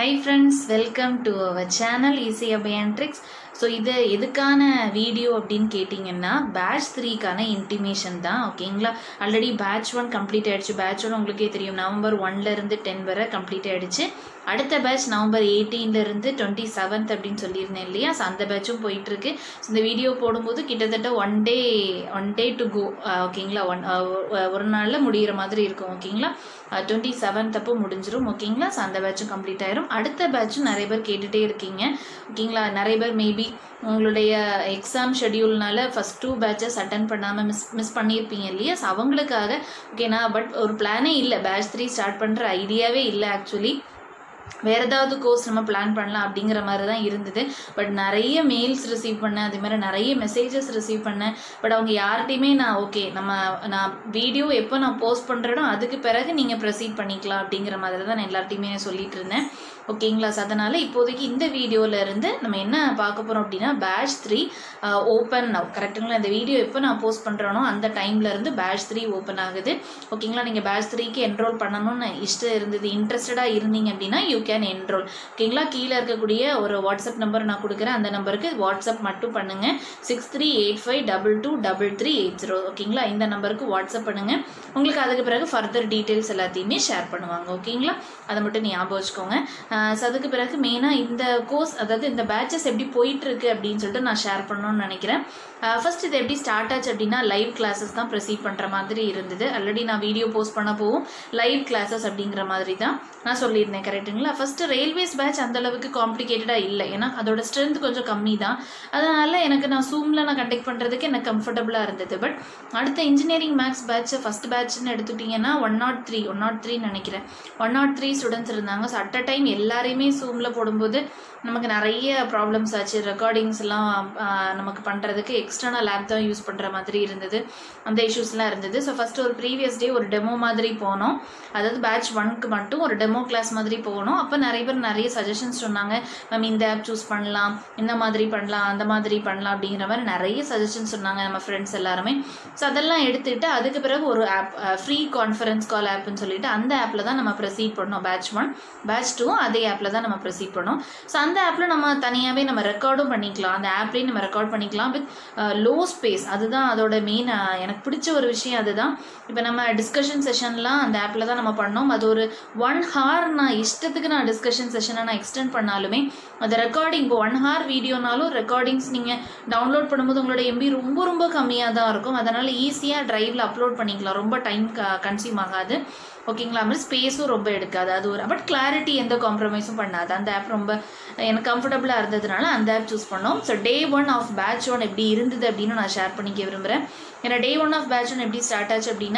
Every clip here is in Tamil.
high friends welcome to our channel easy அபயான்ட்ரிக்ஸ் ஸோ இது எதுக்கான வீடியோ அப்படின்னு கேட்டிங்கன்னா பேட்ச் த்ரீக்கான இன்டிமேஷன் தான் ஓகேங்களா ஆல்ரெடி பேட்ச் ஒன் கம்ப்ளீட் ஆயிடுச்சு பேட்ச் ஒன் உங்களுக்கே தெரியும் நவம்பர் ஒன்லேருந்து டென் வரை கம்ப்ளீட் ஆயிடுச்சு அடுத்த பேட்ச் நவம்பர் எயிட்டீன்லேருந்து டுவெண்ட்டி செவன்த் அப்படின்னு சொல்லியிருந்தேன் இல்லையா ஸோ அந்த பேட்சும் போயிட்டுருக்கு ஸோ இந்த வீடியோ போடும்போது கிட்டத்தட்ட one day one day to go ஓகேங்களா ஒன் ஒரு நாளில் முடிகிற மாதிரி இருக்கும் ஓகேங்களா டுவெண்ட்டி செவன்த் அப்போ முடிஞ்சிரும் ஓகேங்களா ஸோ அந்த பேட்சும் கம்ப்ளீட் ஆயிரும் அடுத்த பேட்சும் நிறைய பேர் கேட்டுகிட்டே இருக்கீங்க ஓகேங்களா நிறைய பேர் மேபி உங்களுடைய எக்ஸாம் ஷெடியூல்னால ஃபஸ்ட் டூ பேட்சஸ் அட்டன் பண்ணாமல் மிஸ் மிஸ் பண்ணியிருப்பீங்க இல்லையா ஸோ அவங்களுக்காக ஓகேனா பட் ஒரு பிளானே இல்லை பேட்ச் த்ரீ ஸ்டார்ட் பண்ணுற ஐடியாவே இல்லை ஆக்சுவலி வேறு ஏதாவது கோர்ஸ் நம்ம பிளான் பண்ணலாம் அப்படிங்கிற மாதிரி தான் இருந்தது பட் நிறைய மெயில்ஸ் ரிசீவ் பண்ணேன் அதே மாதிரி நிறைய மெசேஜஸ் ரிசீவ் பண்ணேன் பட் அவங்க யார்கிட்டையுமே நான் ஓகே நம்ம நான் வீடியோ எப்போ நான் போஸ்ட் பண்ணுறேனோ அதுக்கு பிறகு நீங்கள் ப்ரொசீட் பண்ணிக்கலாம் அப்படிங்கிற மாதிரி தான் நான் எல்லார்ட்டையுமே சொல்லிட்டு இருந்தேன் ஓகேங்களா ஸோ அதனால் இப்போதைக்கு இந்த வீடியோவில் இருந்து நம்ம என்ன பார்க்க போகிறோம் அப்படின்னா பேட்ச் த்ரீ ஓப்பன் கரெக்டுங்களா இந்த வீடியோ எப்போ நான் போஸ்ட் பண்ணுறேனோ அந்த டைமில் இருந்து பேட்ச் த்ரீ ஓப்பன் ஆகுது ஓகேங்களா நீங்கள் பேட்ச் த்ரீக்கு என்ரோல் பண்ணணும்னு இஷ்டம் இருந்தது இன்ட்ரெஸ்டடாக இருந்தீங்க அப்படின்னா யூ கேன் என்ரோல் ஓகேங்களா கீழே இருக்கக்கூடிய ஒரு வாட்ஸ்அப் நம்பர் நான் கொடுக்குறேன் அந்த நம்பருக்கு வாட்ஸ்அப் மட்டும் பண்ணுங்கள் six three eight five double two double three eight zero ஓகேங்களா இந்த நம்பருக்கு வாட்ஸ்அப் பண்ணுங்கள் உங்களுக்கு அதுக்கு பிறகு ஃபர்தர் டீட்டெயில்ஸ் எல்லாத்தையுமே ஷேர் பண்ணுவாங்க ஓகேங்களா அதை மட்டும் ஞாபகம் வச்சுக்கோங்க ஸோ அதுக்கு பிறகு மெயினாக இந்த கோர்ஸ் அதாவது இந்த பேட்சஸ் எப்படி போயிட்டுருக்கு அப்படின்னு சொல்லிட்டு நான் ஷேர் பண்ணணும்னு நினைக்கிறேன் ஃபர்ஸ்ட் இது எப்படி ஸ்டார்ட் ஆச்சு அப்படின்னா லைவ் கிளாஸஸ் தான் ப்ரொசீட் பண்ணுற மாதிரி இருந்தது ஆல்ரெடி நான் வீடியோ போஸ்ட் பண்ண போகும் லைவ் கிளாஸஸ் அப்படிங்கிற மாதிரி தான் நான் சொல்லியிருந்தேன் கரெக்டுங்களா ஃபஸ்ட்டு ரயில்வேஸ் பேட்ச் அந்தளவுக்கு காம்ப்ளிகேட்டடாக இல்லை ஏன்னா அதோட ஸ்ட்ரென்த் கொஞ்சம் கம்மி தான் அதனால் எனக்கு நான் சூமில் நான் கண்டக்ட் பண்ணுறதுக்கு எனக்கு கம்ஃபர்டபுளாக இருந்தது பட் அடுத்த இன்ஜினியரிங் மேக்ஸ் பேட்ச் ஃபஸ்ட் பேட்ச்னு எடுத்துட்டிங்கன்னா one nought three one nought த்ரீன்னு நினைக்கிறேன் ஒன் நாட் த்ரீ ஸ்டூடெண்ட்ஸ் இருந்தாங்க ஸோ அட் அ டைம் எல்லாரையுமே சூமில் போடும்போது நமக்கு நிறைய ப்ராப்ளம்ஸ் ஆச்சு ரெக்கார்டிங்ஸ் எல்லாம் நமக்கு பண்ணுறதுக்கு எக்ஸ்டர்னல் ஆப் தான் யூஸ் பண்ணுற மாதிரி இருந்தது அந்த இஷ்யூஸ்லாம் இருந்தது ஸோ ஃபஸ்ட்டு ஒரு ப்ரீவியஸ் டே ஒரு டெமோ மாதிரி போனோம் அதாவது பேட்ச் ஒன்க்கு மட்டும் ஒரு டெமோ கிளாஸ் மாதிரி போகணும் அப்போ நிறைய பேர் நிறைய சஜஷன்ஸ் சொன்னாங்க மேம் இந்த ஆப் சூஸ் பண்ணலாம் இந்த மாதிரி பண்ணலாம் அந்த மாதிரி பண்ணலாம் அப்படிங்கிற மாதிரி நிறைய சஜஷன்ஸ் சொன்னாங்க நம்ம ஃப்ரெண்ட்ஸ் எல்லாருமே ஸோ அதெல்லாம் எடுத்துக்கிட்டு அதுக்கு பிறகு ஒரு ஆப் ஃப்ரீ கான்ஃபரன்ஸ் கால் ஆப்னு சொல்லிட்டு அந்த ஆப்பில் தான் நம்ம ப்ரொசீட் பண்ணோம் பேட்ச் ஒன் பேட்ச் டூ அதே ஆப்பில் தான் நம்ம ப்ரொசீட் பண்ணோம் ஸோ அந்த ஆப்பில் நம்ம தனியாகவே நம்ம ரெக்கார்டும் பண்ணிக்கலாம் அந்த ஆப்லேயும் நம்ம ரெக்கார்ட் பண்ணிக்கலாம் வித் லோ ஸ்பேஸ் அதுதான் அதோட மெயின் எனக்கு பிடிச்ச ஒரு விஷயம் அதுதான் இப்போ நம்ம டிஸ்கஷன் செஷன்லாம் அந்த ஆப்பில் தான் நம்ம பண்ணோம் அது ஒரு ஒன் ஹார் நான் இஷ்டத்துக்கு நான் டிஸ்கஷன் செஷனை நான் எக்ஸ்டெண்ட் பண்ணாலுமே அது ரெக்கார்டிங் இப்போ ஒன் ஹார் வீடியோனாலும் ரெக்கார்டிங்ஸ் நீங்கள் டவுன்லோட் பண்ணும்போது உங்களோட எம்பி ரொம்ப ரொம்ப கம்மியாக தான் இருக்கும் அதனால் ஈஸியாக ட்ரைவில் அப்லோட் பண்ணிக்கலாம் ரொம்ப டைம் கன்சியூம் ஆகாது ஓகேங்களா மாதிரி ஸ்பேஸும் ரொம்ப எடுக்காது அது ஒரு பட் கிளாரிட்டி எந்த காம்ப்ரமைஸும் பண்ணாது அந்த ஆப் ரொம்ப எனக்கு கம்ஃபர்டபுளாக இருந்ததுனால அந்த ஆப் சூஸ் பண்ணோம் so day one of batch one எப்படி இருந்தது அப்படின்னு நான் ஷேர் பண்ணிக்க விரும்புகிறேன் ஏன்னா day one of batch one எப்படி ஸ்டார்ட் ஆச்சு அப்படின்னா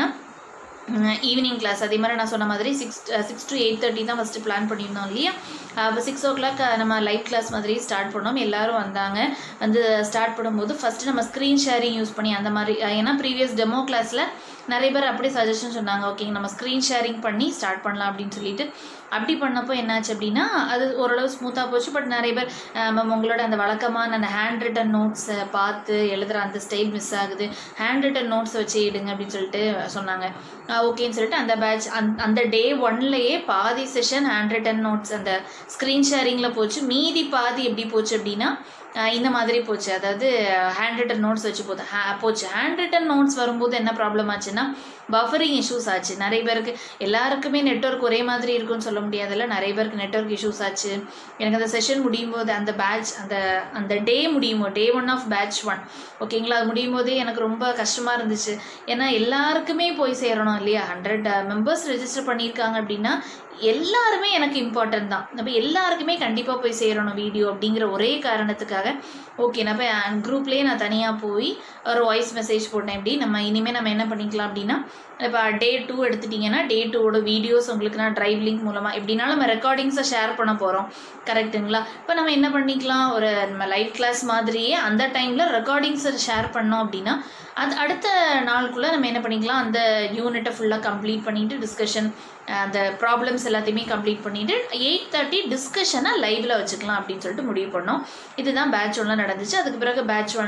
ஈவினிங் கிளாஸ் அதே மாதிரி நான் சொன்ன மாதிரி six six to eight thirty தான் ஃபஸ்ட்டு பிளான் பண்ணியிருந்தோம் இல்லையா அப்போ சிக்ஸ் ஓ கிளாக் நம்ம லைவ் கிளாஸ் மாதிரி ஸ்டார்ட் பண்ணோம் எல்லோரும் வந்தாங்க வந்து ஸ்டார்ட் பண்ணும்போது ஃபஸ்ட்டு நம்ம ஸ்க்ரீன் ஷேரிங் யூஸ் பண்ணி அந்த மாதிரி ஏன்னா ப்ரீவியஸ் டெமோ கிளாஸில் நிறைய பேர் அப்படி சஜஷன் சொன்னாங்க ஓகேங்க நம்ம ஸ்க்ரீன் ஷேரிங் பண்ணி ஸ்டார்ட் பண்ணலாம் அப்படின்னு சொல்லிட்டு அப்படி பண்ணப்போ என்னாச்சு அப்படின்னா அது ஓரளவு ஸ்மூத்தாக போச்சு பட் நிறைய பேர் மேம் உங்களோட அந்த வழக்கமான அந்த ஹேண்ட் ரிட்டன் நோட்ஸை பார்த்து எழுதுகிற அந்த ஸ்டைல் மிஸ் ஆகுது ஹேண்ட் ரிட்டன் நோட்ஸ் வச்சு எடுங்க அப்படின்னு சொல்லிட்டு சொன்னாங்க ஓகேன்னு சொல்லிட்டு அந்த பேட்ச் அந் அந்த டே ஒன்லேயே பாதி செஷன் ஹேண்ட் ரிட்டன் நோட்ஸ் அந்த ஸ்க்ரீன் ஷேரிங்கில் போச்சு மீதி பாதி எப்படி போச்சு அப்படின்னா இந்த மாதிரி போச்சு அதாவது ஹேண்ட் ரிட்டன் நோட்ஸ் வச்சு போது ஹே போச்சு ஹேண்ட் ரிட்டன் நோட்ஸ் வரும்போது என்ன ப்ராப்ளம் ஆச்சுன்னா பஃபரிங் இஷ்யூஸ் ஆச்சு நிறைய பேருக்கு எல்லாருக்குமே நெட்ஒர்க் ஒரே மாதிரி இருக்குன்னு சொல்ல முடியாதுல்ல நிறைய பேருக்கு நெட்ஒர்க் இஷ்யூஸ் ஆச்சு எனக்கு அந்த செஷன் முடியும் போது அந்த பேட்ச் அந்த அந்த டே முடியும் day one of batch one ஓகேங்களா அது முடியும் போதே எனக்கு ரொம்ப கஷ்டமாக இருந்துச்சு ஏன்னா எல்லாருக்குமே போய் சேரணும் இல்லையா ஹண்ட்ரட் மெம்பர்ஸ் ரெஜிஸ்டர் பண்ணியிருக்காங்க அப்படின்னா எல்லாருமே எனக்கு இம்பார்ட்டன்ட் தான் நம்ம எல்லாருக்குமே கண்டிப்பாக போய் சேரணும் வீடியோ அப்படிங்கிற ஒரே காரணத்துக்காக ஓகே நான் போய் குரூப்லேயே நான் தனியாக போய் ஒரு வாய்ஸ் மெசேஜ் போட்டேன் எப்படி நம்ம இனிமேல் நம்ம என்ன பண்ணிக்கலாம் அப்படின்னா இப்போ டே டூ எடுத்துட்டிங்கன்னா டே டூவோட வீடியோஸ் உங்களுக்கு நான் ட்ரைவ் லிங்க் மூலமாக எப்படினாலும் நம்ம ரெக்கார்டிங்ஸை ஷேர் பண்ண போகிறோம் கரெக்டுங்களா இப்போ நம்ம என்ன பண்ணிக்கலாம் ஒரு நம்ம லைவ் கிளாஸ் மாதிரியே அந்த டைமில் ரெக்கார்டிங்ஸை ஷேர் பண்ணோம் அப்படின்னா அது அடுத்த நாளுக்குள்ளே நம்ம என்ன பண்ணிக்கலாம் அந்த யூனிட்டை ஃபுல்லாக கம்ப்ளீட் பண்ணிவிட்டு டிஸ்கஷன் அந்த ப்ராப்ளம்ஸ் எல்லாத்தையுமே கம்ப்ளீட் பண்ணிவிட்டு எயிட் தேர்ட்டி டிஸ்கஷனை லைவில் வச்சுக்கலாம் அப்படின்னு சொல்லிட்டு முடிவு பண்ணோம் இதுதான் பேட்ச் ஒன்ல நடந்துச்சு அதுக்கு பிறகு பேட்ச் ஒன்ல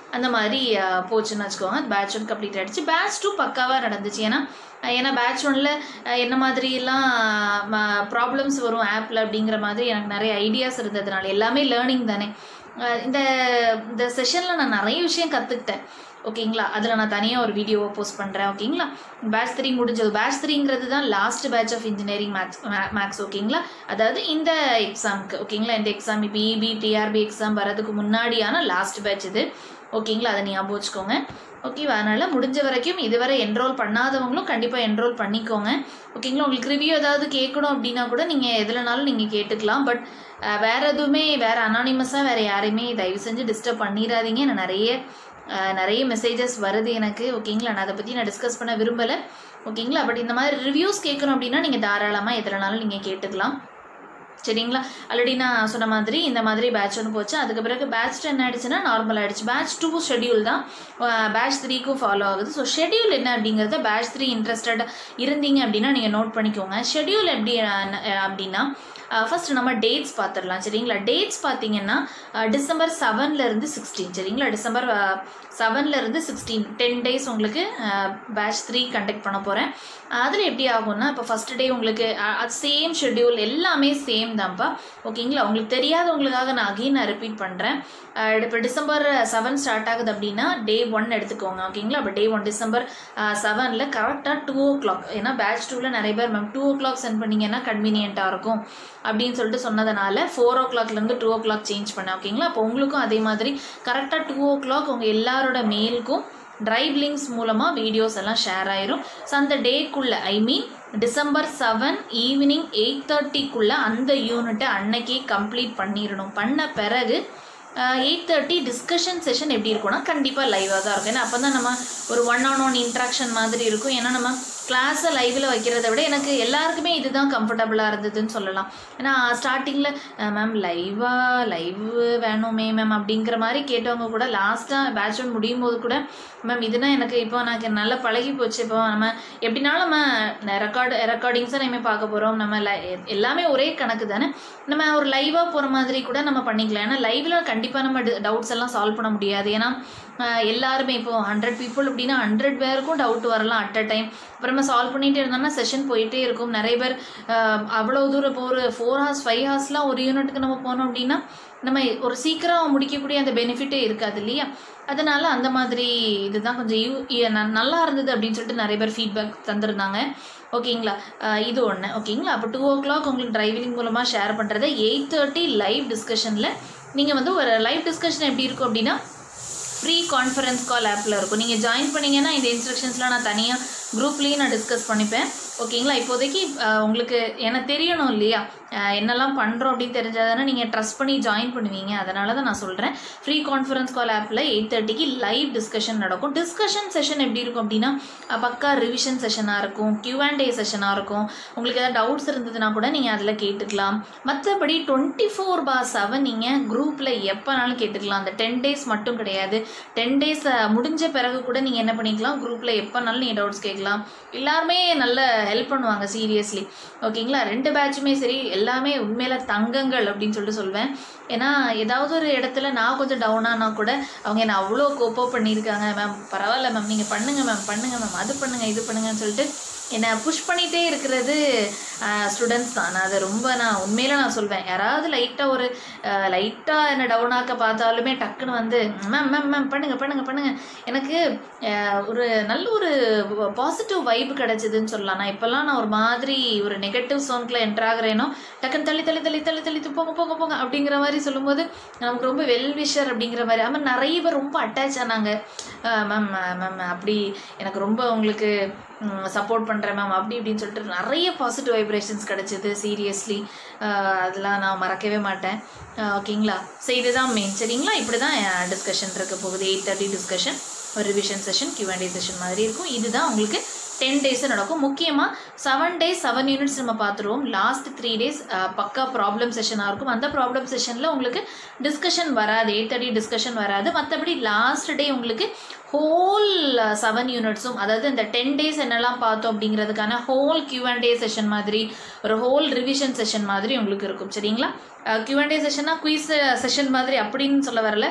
அந்த மாதிரி அஹ், போச்சுன்னு வச்சுக்கோங்க பேட்ச் ஒன் கம்ப்ளீட் ஆகிடுச்சு பேட்ச் டூ பக்காவாக நடந்துச்சு ஏன்னா அஹ், ஏன்னா பேட்ச் ஒன்ல என்ன மாதிரிலாம் ப்ராப்ளம்ஸ் வரும் ஆப்பில் அப்படிங்கிற மாதிரி எனக்கு நிறைய ஐடியாஸ் இருந்ததுனால எல்லாமே லேர்னிங் தானே அஹ், இந்த இந்த செஷனில் நான் நிறைய விஷயம் கற்றுக்கிட்டேன் ஓகேங்களா அதில் நான் தனியாக ஒரு வீடியோவை போஸ்ட் பண்ணுறேன் ஓகேங்களா பேட்ச் த்ரீ முடிஞ்சது பேட்ச் த்ரீங்கிறது தான் last batch of engineering maths maths ஓகேங்களா அதாவது இந்த எக்ஸாமுக்கு ஓகேங்களா இந்த எக்ஸாம் இப்போ இபி டிஆர்பி எக்ஸாம் வரதுக்கு முன்னாடியான லாஸ்ட் பேட்ச் இது ஓகேங்களா அதை ஞாபகம் வச்சுக்கோங்க ஓகேவா அதனால் முடிஞ்ச வரைக்கும் இதுவரை என்ரோல் பண்ணாதவங்களும் கண்டிப்பாக என்ரோல் பண்ணிக்கோங்க ஓகேங்களா உங்களுக்கு ரிவ்யூ ஏதாவது கேட்கணும் அப்படின்னா கூட நீங்கள் எதுலனாலும் நீங்கள் கேட்டுக்கலாம் பட் வேறு எதுவுமே வேறு அனானிமஸாக வேறு யாரையுமே தயவு செஞ்சு டிஸ்டர்ப் பண்ணிடாதீங்க நான் நிறைய அஹ், நிறைய மெசேஜஸ் வருது எனக்கு ஓகேங்களா நான் அதை பற்றி நான் டிஸ்கஸ் பண்ண விரும்பலை ஓகேங்களா பட் இந்த மாதிரி ரிவ்யூஸ் கேட்கணும் அப்படின்னா நீங்கள் தாராளமாக எதுலனாலும் நீங்கள் கேட்டுக்கலாம் சரிங்களா ஆல்ரெடி நான் சொன்ன மாதிரி இந்த மாதிரி பேட்ச் ஒன்று போச்சு அதுக்கு பிறகு பேட்ச் என்ன ஆயிடுச்சுன்னா நார்மல் ஆயிடுச்சு பேட்ச் டூ ஷெடியூல் தான் பேட்ச் த்ரீக்கும் ஃபாலோ ஆகுது ஸோ ஷெடியூல் என்ன அப்படிங்கிறத பேட்ச் த்ரீ இன்ட்ரெஸ்டட் இருந்தீங்க அப்படின்னா நீங்கள் நோட் பண்ணிக்கோங்க ஷெடியூல் எப்படி அஹ், அப்படின்னா ஃபர்ஸ்ட் நம்ம டேட்ஸ் பார்த்துடலாம் சரிங்களா டேட்ஸ் பார்த்தீங்கன்னா டிசம்பர் செவன்லேருந்து சிக்ஸ்டீன் சரிங்களா டிசம்பர் செவன்லேருந்து சிக்ஸ்டீன் டென் டேஸ் உங்களுக்கு பேட்ச் த்ரீ கண்டக்ட் பண்ண போகிறேன் அதில் எப்படி ஆகும்னா இப்போ ஃபஸ்ட் டே உங்களுக்கு அது சேம் ஷெட்யூல் எல்லாமே சேம் தான்ப்பா ஓகேங்களா உங்களுக்கு தெரியாதவங்களுக்காக நான் அகைன் நான் ரிப்பீட் பண்ணுறேன் இப்போ டிசம்பர் செவன் ஸ்டார்ட் ஆகுது அப்படின்னா டே ஒன் எடுத்துக்கோங்க ஓகேங்களா அப்போ டே ஒன் டிசம்பர் செவனில் கரெக்டாக டூ ஓ கிளாக் ஏன்னா பேட்ச் டூவில் நிறைய பேர் ma'am two o'clock set பண்ணீங்கன்னா கன்வீனியண்ட்டாக இருக்கும் அப்படின்னு சொல்லிட்டு சொன்னதுனால ஃபோர் ஓ கிளாக்லேருந்து டூ ஓ கிளாக் சேஞ்ச் பண்ணேன் ஓகேங்களா அப்போ உங்களுக்கும் அதே மாதிரி கரெக்டாக டூ ஓ கிளாக் உங்கள் எல்லாரோட மெயிலுக்கும் டிரைவ் லிங்க்ஸ் மூலமாக வீடியோஸ் எல்லாம் ஷேர் ஆயிரும் ஸோ அந்த டேக்குள்ளே I mean December seven evening eight தேர்ட்டிக்குள்ளே அந்த யூனிட்டை அன்னைக்கே கம்ப்ளீட் பண்ணிடணும் பண்ண பிறகு எயிட் தேர்ட்டி டிஸ்கஷன் செஷன் எப்படி இருக்கும்னா கண்டிப்பாக லைவாக தான் இருக்கும் ஏன்னா அப்போ தான் நம்ம ஒரு ஒன் ஆன் ஒன் இன்ட்ராக்ஷன் மாதிரி இருக்கும் ஏன்னா நம்ம கிளாஸை லைவில் வைக்கிறத விட எனக்கு எல்லாருக்குமே இதுதான் கம்ஃபர்டபுளாக இருந்ததுன்னு சொல்லலாம் ஏன்னா ஸ்டார்டிங்கில் மேம் லைவாக லைவ் வேணுமே மேம் அப்படிங்கிற மாதிரி கேட்டவங்க கூட லாஸ்ட்டாக பேட்ச் ஒன் முடியும் போது கூட மேம் இதுனா எனக்கு இப்போ எனக்கு நல்லா பழகி போச்சு இப்போ நம்ம எப்படினாலும் நம்ம ரெக்கார்டு ரெக்கார்டிங்ஸை நம்ம பார்க்க போகிறோம் நம்ம லை எல்லாமே ஒரே கணக்கு தானே நம்ம ஒரு லைவாக போகிற மாதிரி கூட நம்ம பண்ணிக்கலாம் ஏன்னா லைவில் கண்டிப்பாக நம்ம டவுட்ஸ் எல்லாம் சால்வ் பண்ண முடியாது ஏன்னா அஹ், எல்லாருமே இப்போ ஹண்ட்ரட் பீப்புள் அப்படின்னா ஹண்ட்ரட் பேருக்கும் டவுட் வரலாம் அட் அ டைம் அப்புறம் நம்ம சால்வ் பண்ணிகிட்டே இருந்தோம்னா செஷன் போயிட்டே இருக்கும் நிறைய பேர் அஹ், அவ்வளோ தூரம் இப்போ ஒரு ஃபோர் ஹார்ஸ் ஃபைவ் ஹார்ஸ்லாம் ஒரு யூனிட்டுக்கு நம்ம போனோம் அப்படின்னா நம்ம ஒரு சீக்கிரம் முடிக்கக்கூடிய அந்த பெனிஃபிட்டே இருக்காது இல்லையா அதனால அந்த மாதிரி இதுதான் கொஞ்சம் யூ இ- ந- நல்லா இருந்தது அப்படின்னு சொல்லிட்டு நிறைய பேர் ஃபீட்பேக் தந்திருந்தாங்க ஓகேங்களா அஹ் இது ஒன்று ஓகேங்களா அப்போ டூ ஓ கிளாக் உங்களுக்கு டிரைவிங் மூலமாக ஷேர் பண்ணுறதை எயிட் தேர்ட்டி லைவ் டிஸ்கஷனில் நீங்கள் வந்து ஒரு லைவ் டிஸ்கஷன் எப்படி இருக்கும் அப்படின்னா ஃப்ரீ கான்ஃபரன்ஸ் கால் ஆப்பில் இருக்கும் நீங்கள் ஜாயின் பண்ணீங்கன்னா இந்த இன்ஸ்ட்ரக்ஷன்ஸ்லாம் நான் தனியாக குரூப்லேயும் நான் டிஸ்கஸ் பண்ணிப்பேன் ஓகேங்களா இப்போதைக்கு அஹ், உங்களுக்கு எனக்கு தெரியணும் இல்லையா அஹ், என்னெல்லாம் பண்ணுறோம் அப்படின்னு தெரிஞ்சால் தானே நீங்கள் ட்ரஸ்ட் பண்ணி ஜாயின் பண்ணுவீங்க அதனால தான் நான் சொல்கிறேன் ஃப்ரீ கான்ஃபரன்ஸ் கால் ஆப்பில் எயிட் தேர்ட்டிக்கு லைவ் டிஸ்கஷன் நடக்கும் டிஸ்கஷன் செஷன் எப்படி இருக்கும் அப்படின்னா அஹ், பக்கா ரிவிஷன் செஷனாக இருக்கும் கியூ அண்ட் ஏ செஷனாக இருக்கும் உங்களுக்கு ஏதாவது டவுட்ஸ் இருந்ததுன்னா கூட நீங்கள் அதில் கேட்டுக்கலாம் மற்றபடி டுவெண்ட்டி ஃபோர் பார் செவன் நீங்கள் குரூப்பில் எப்போனாலும் கேட்டுக்கலாம் அந்த டென் டேஸ் மட்டும் கிடையாது டென் டேஸ் முடிஞ்ச பிறகு கூட நீங்கள் என்ன பண்ணிக்கலாம் குரூப்பில் எப்போனாலும் நீங்கள் டவுட்ஸ் கேட்கலாம் எல்லாருமே நல்ல ஹெல்ப் பண்ணுவாங்க சீரியஸ்லி ஓகேங்களா ரெண்டு பேட்சுமே சரி எல்லாமே உண்மையில தங்கங்கள் அப்படின்னு சொல்லிட்டு சொல்வேன் ஏன்னா ஏதாவது ஒரு இடத்துல நான் கொஞ்சம் டவுன் ஆனால் கூட அவங்க என்னை அவ்வளோ கோப்போ பண்ணியிருக்காங்க மேம் பரவாயில்ல மேம் நீங்கள் பண்ணுங்கள் மேம் பண்ணுங்கள் மேம் அது பண்ணுங்கள் இது பண்ணுங்கன்னு சொல்லிட்டு என்னை புஷ் பண்ணிகிட்டே இருக்கிறது ஸ்டூடெண்ட்ஸ் தான் நான் அதை ரொம்ப நான் உண்மையில நான் சொல்வேன் யாராவது லைட்டாக ஒரு லைட்டாக என்னை டவுன் ஆக்க பார்த்தாலுமே டக்குன்னு வந்து மேம் மேம் மேம் பண்ணுங்க பண்ணுங்க பண்ணுங்க எனக்கு அஹ், ஒரு நல்ல ஒரு பாசிட்டிவ் வைப் கிடைச்சதுன்னு சொல்லலாம் நான் இப்போல்லாம் நான் ஒரு மாதிரி ஒரு நெகட்டிவ் சோன்கில் என்டர் ஆகுறேனோ டக்குன்னு தள்ளி தள்ளி தள்ளி தள்ளி தள்ளி போங்க போங்க போங்க அப்படிங்கிற மாதிரி சொல்லும்போது நமக்கு ரொம்ப வெல்விஷர் அப்படிங்கிற மாதிரி ஆமாம் நிறைய பேர் ரொம்ப அட்டாச் ஆனாங்க மேம் மேம் அப்படி எனக்கு ரொம்ப உங்களுக்கு சப்போர்ட் பண்ணுறேன் மேம் அப்படி இப்படின்னு சொல்லிட்டு நிறைய பாசிட்டிவ் வைப்ரேஷன்ஸ் கிடச்சிது சீரியஸ்லி அதெல்லாம் நான் மறக்கவே மாட்டேன் ஓகேங்களா ஸோ இதுதான் மெயின் சரிங்களா இப்படி தான் டிஸ்கஷன் இருக்க போகுது எயிட் தேர்ட்டி டிஸ்கஷன் ஒரு ரிவிஷன் செஷன் Q&A செஷன் மாதிரி இருக்கும் இதுதான் உங்களுக்கு டென் டேஸ் நடக்கும் முக்கியமாக செவன் டேஸ் செவன் யூனிட்ஸ் நம்ம பார்த்துருவோம் லாஸ்ட் த்ரீ டேஸ் பக்கா ப்ராப்ளம் செஷனாக இருக்கும் அந்த ப்ராப்ளம் செஷனில் உங்களுக்கு டிஸ்கஷன் வராது எயிட் தேர்ட்டி டிஸ்கஷன் வராது மற்றபடி லாஸ்ட் டே உங்களுக்கு ஹோல் செவன் யூனிட்ஸும் அதாவது இந்த டென் டேஸ் என்னெல்லாம் பார்த்தோம் அப்படிங்கிறதுக்கான ஹோல் Q&A செஷன் மாதிரி ஒரு ஹோல் ரிவிஷன் செஷன் மாதிரி உங்களுக்கு இருக்கும் சரிங்களா Q&A செஷன்னா குயிஸ் செஷன் மாதிரி அப்படின்னு சொல்ல வரல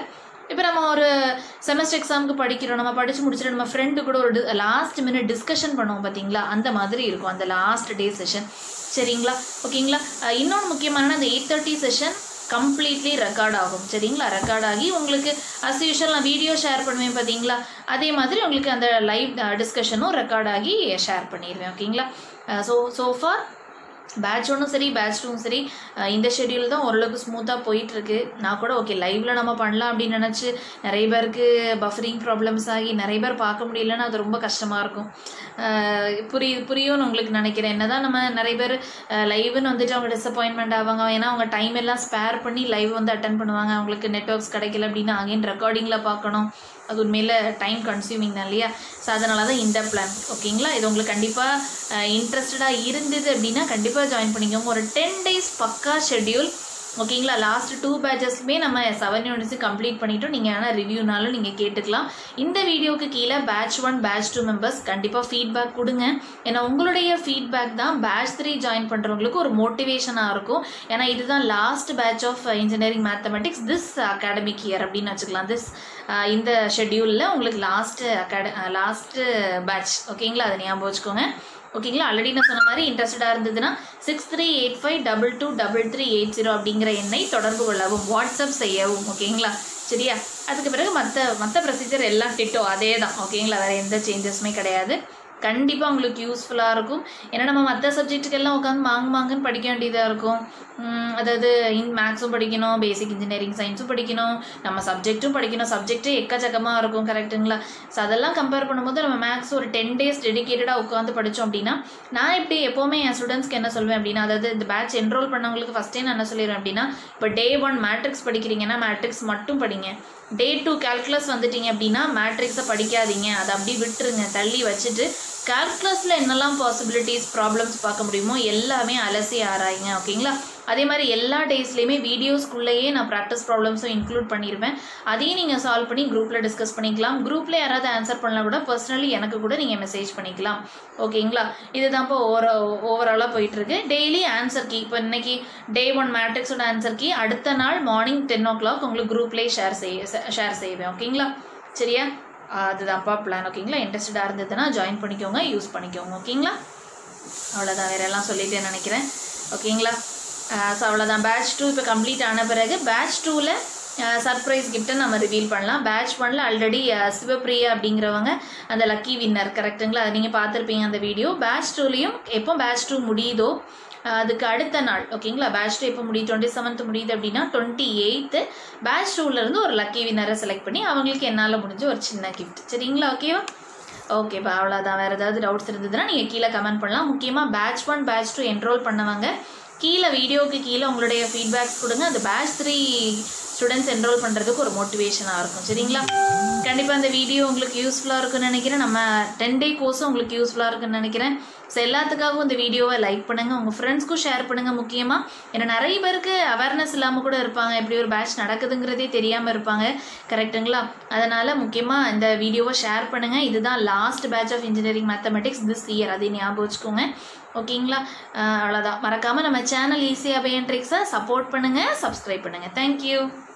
இப்போ நம்ம ஒரு செமஸ்டர் எக்ஸாமுக்கு படிக்கிறோம் நம்ம படித்து முடிச்சுட்டு நம்ம ஃப்ரெண்டு கூட ஒரு லாஸ்ட் மினிட் டிஸ்கஷன் பண்ணுவோம் பார்த்தீங்களா அந்த மாதிரி இருக்கும் அந்த லாஸ்ட் டே செஷன் சரிங்களா ஓகேங்களா அஹ் இன்னொன்று முக்கியமான அந்த eight thirty session completely record ஆகும் சரிங்களா ரெக்கார்ட் ஆகி உங்களுக்கு அஸ் யூஷுவல் நான் வீடியோ ஷேர் பண்ணுவேன் பார்த்தீங்களா அதே மாதிரி உங்களுக்கு அந்த லைவ் டிஸ்கஷனும் ரெக்கார்ட் ஆகி ஷேர் பண்ணிடுவேன் ஓகேங்களா ஸோ ஸோ ஃபார் பேட்ச் ஒன்றும் சரி பேட்ச் டூவும் சரி அஹ் இந்த ஷெட்யூல் தான் ஓரளவுக்கு ஸ்மூத்தாக போயிட்டுருக்கு நான் கூட ஓகே லைவ்ல நம்ம பண்ணலாம் அப்படின்னு நினச்சி நிறைய பேருக்கு பஃபரிங் ப்ராப்ளம்ஸ் ஆகி நிறைய பேர் பார்க்க முடியலன்னா அது ரொம்ப கஷ்டமாக இருக்கும் அஹ் புரிய புரியும்னு உங்களுக்கு நினைக்கிறேன் என்னதான் நம்ம நிறைய பேர் லைவ்னு வந்துட்டு அவங்க டிசப்பாயின்மெண்ட் ஆவாங்க ஏன்னா அவங்க டைம் எல்லாம் ஸ்பேர் பண்ணி லைவ் வந்து அட்டன் பண்ணுவாங்க அவங்களுக்கு நெட்ஒர்க்ஸ் கிடைக்கல அப்படின்னா அகைன் ரெக்கார்டிங்கில் பார்க்கணும் அது உண்மையில் டைம் கன்சியூமிங் தான் இல்லையா ஸோ அதனால தான் இந்த பிளான் ஓகேங்களா இது உங்களுக்கு கண்டிப்பாக இன்ட்ரெஸ்டடாக இருந்தது அப்படின்னா கண்டிப்பாக ஜாயின் பண்ணிக்கோங்க ஒரு டென் டேஸ் பக்கா ஷெட்யூல் ஓகேங்களா லாஸ்ட் டூ பேட்சஸ்மே நம்ம செவன் யூனிட்ஸு கம்ப்ளீட் பண்ணிட்டோம் நீங்கள் ஆனால் ரிவ்யூனாலும் நீங்கள் கேட்டுக்கலாம் இந்த வீடியோக்கு கீழே batch one batch two members கண்டிப்பாக ஃபீட்பேக் கொடுங்க ஏன்னா உங்களுடைய ஃபீட்பேக் தான் பேட்ச் த்ரீ ஜாயின் பண்ணுறவங்களுக்கு ஒரு மோட்டிவேஷனாக இருக்கும் ஏன்னா இதுதான் last batch of engineering mathematics this academic year அப்படின்னு வச்சுக்கலாம் திஸ் இந்த ஷெட்யூலில் உங்களுக்கு லாஸ்ட் அகாட லாஸ்ட்டு பேட்ச் ஓகேங்களா அதை ஞாபகம் வச்சுக்கோங்க ஓகேங்களா ஆல்ரெடி நான் சொன்ன மாதிரி இன்ட்ரெஸ்டடாக இருந்ததுன்னா six three eight five double two double three eight zero அப்படிங்கிற எண்ணை தொடர்பு கொள்ளவும் வாட்ஸ்அப் செய்யவும் ஓகேங்களா சரியா அதுக்கு பிறகு மற்ற மற்ற ப்ரொசீஜர் எல்லாம் டிட்டோ அதே தான் ஓகேங்களா வேறு எந்த சேஞ்சஸுமே கிடையாது கண்டிப்பாக உங்களுக்கு யூஸ்ஃபுல்லாக இருக்கும் ஏன்னா நம்ம மற்ற சப்ஜெக்ட்டுக்கெல்லாம் உட்காந்து மாங்கு மாங்குன்னு படிக்க வேண்டியதாக இருக்கும் உம், அதாவது இன் மேக்ஸும் படிக்கணும் பேசிக் இன்ஜினியரிங் சயின்ஸும் படிக்கணும் நம்ம சப்ஜெக்ட்டும் படிக்கணும் சப்ஜெக்ட்டு எக்கச்சக்கமாக இருக்கும் கரெக்ட்டுங்களா ஸோ அதெல்லாம் கம்பேர் பண்ணும்போது நம்ம மேக்ஸ் ஒரு டென் டேஸ் டெடிகேட்டடாக உட்காந்து படித்தோம் அப்படின்னா நான் இப்படி எப்போவுமே என் ஸ்டூடெண்ட்ஸ்க்கு என்ன சொல்வேன் அப்படின்னா அதாவது இந்த பேட்ச் என்ரோல் பண்ணவங்களுக்கு ஃபஸ்ட்டே நான் என்ன சொல்லிடுவேன் அப்படின்னா இப்போ டே ஒன் மேட்ரிக்ஸ் படிக்கிறீங்கன்னா மேட்ரிக்ஸ் மட்டும் படிங்க டே டூ கால்குலஸ் வந்துட்டீங்க அப்படின்னா மேட்ரிக்ஸை படிக்காதீங்க அதை அப்படி விட்டுருங்க தள்ளி வச்சுட்டு கால்குலஸில் என்னெல்லாம் பாசிபிலிட்டிஸ் ப்ராப்ளம்ஸ் பார்க்க முடியுமோ எல்லாமே அலசி ஆராயுங்க ஓகேங்களா அதே மாதிரி எல்லா டேஸ்லேயுமே வீடியோஸ்குள்ளேயே நான் ப்ராக்டிஸ் ப்ராப்ளம்ஸும் இன்க்ளூட் பண்ணியிருப்பேன் அதையும் நீங்கள் சால்வ் பண்ணி குரூப்பில் டிஸ்கஸ் பண்ணிக்கலாம் குரூப்பில் யாராவது ஆன்சர் பண்ணலாம் கூட பர்சனலி எனக்கு கூட நீங்கள் மெசேஜ் பண்ணிக்கலாம் ஓகேங்களா இதுதான் இப்போ ஓவர ஓவராலாக போயிட்டுருக்கு டெய்லி ஆன்சர் கீ இப்போ இன்னைக்கு டே ஒன் மேட்ரிக்ஸோட ஆன்சர் கீ அடுத்த நாள் மார்னிங் டென் ஓ கிளாக் உங்களுக்கு குரூப்லேயே ஷேர் செய்ய ஷேர் செய்வேன் ஓகேங்களா சரியா அதுதான்ப்பா பிளான் ஓகேங்களா இன்ட்ரெஸ்டடாக இருந்ததுன்னா ஜாயின் பண்ணிக்கோங்க யூஸ் பண்ணிக்கோங்க ஓகேங்களா அவ்வளோதான் வேற எல்லாம் சொல்லிட்டேன்னு நினைக்கிறேன் ஓகேங்களா ஸோ அவ்வளோதான் பேட்ச் டூ இப்போ கம்ப்ளீட் ஆன பிறகு பேட்ச் டூவில் சர்ப்ரைஸ் கிஃப்ட்டை நம்ம ரிவீல் பண்ணலாம் பேட்ச் ஒன்ல ஆல்ரெடி சிவப்பிரியா அப்படிங்கிறவங்க அந்த லக்கி வின்னர் கரெக்ட்டுங்களா அதை நீங்கள் பார்த்துருப்பீங்க அந்த வீடியோ பேட்ச் டூலேயும் எப்போ பேட்ச் டூ முடியுதோ அஹ் அதுக்கு அடுத்த நாள் ஓகேங்களா பேட்ச் டூ எப்போ முடியும் டுவெண்ட்டி செவன்த் முடியுது அப்படின்னா டுவெண்ட்டி எயித்து பேட்ச் டூலேருந்து ஒரு லக்கி வின்னரை செலக்ட் பண்ணி அவங்களுக்கு என்னால் முடிஞ்ச ஒரு சின்ன கிஃப்ட் சரிங்களா ஓகேவா ஓகேப்பா அவ்வளோதான் வேறு ஏதாவது டவுட்ஸ் இருந்ததுன்னா நீங்கள் கீழே கமெண்ட் பண்ணலாம் முக்கியமாக batch one batch two enrol பண்ணவங்க கீழே வீடியோவுக்கு கீழே உங்களுடைய ஃபீட்பேக்ஸ் கொடுங்க அந்த பேட்ச் த்ரீ ஸ்டூடெண்ட்ஸ் என்ரோல் பண்ணுறதுக்கு ஒரு மோட்டிவேஷனாக இருக்கும் சரிங்களா கண்டிப்பாக இந்த வீடியோ உங்களுக்கு யூஸ்ஃபுல்லாக இருக்குன்னு நினைக்கிறேன் நம்ம டென் டே கோர்ஸும் உங்களுக்கு யூஸ்ஃபுல்லாக இருக்குன்னு நினைக்கிறேன் ஸோ எல்லாத்துக்காகவும் இந்த வீடியோவை லைக் பண்ணுங்கள் உங்கள் ஃப்ரெண்ட்ஸ்க்கும் ஷேர் பண்ணுங்கள் முக்கியமாக ஏன்னா நிறைய பேருக்கு அவேர்னஸ் இல்லாமல் கூட இருப்பாங்க எப்படி ஒரு பேட்ச் நடக்குதுங்கிறதே தெரியாமல் இருப்பாங்க கரெக்ட்டுங்களா அதனால் முக்கியமாக இந்த வீடியோவை ஷேர் பண்ணுங்கள் இதுதான் last batch of engineering mathematics this year அதை ஞாபகம் வச்சுக்கோங்க ஓகேங்களா அஹ் அவ்வளோதான் மறக்காமல் நம்ம சேனல் ஈஸியாக பையன் ட்ரிக்ஸை சப்போர்ட் பண்ணுங்கள் சப்ஸ்கிரைப் பண்ணுங்கள் தேங்க்யூ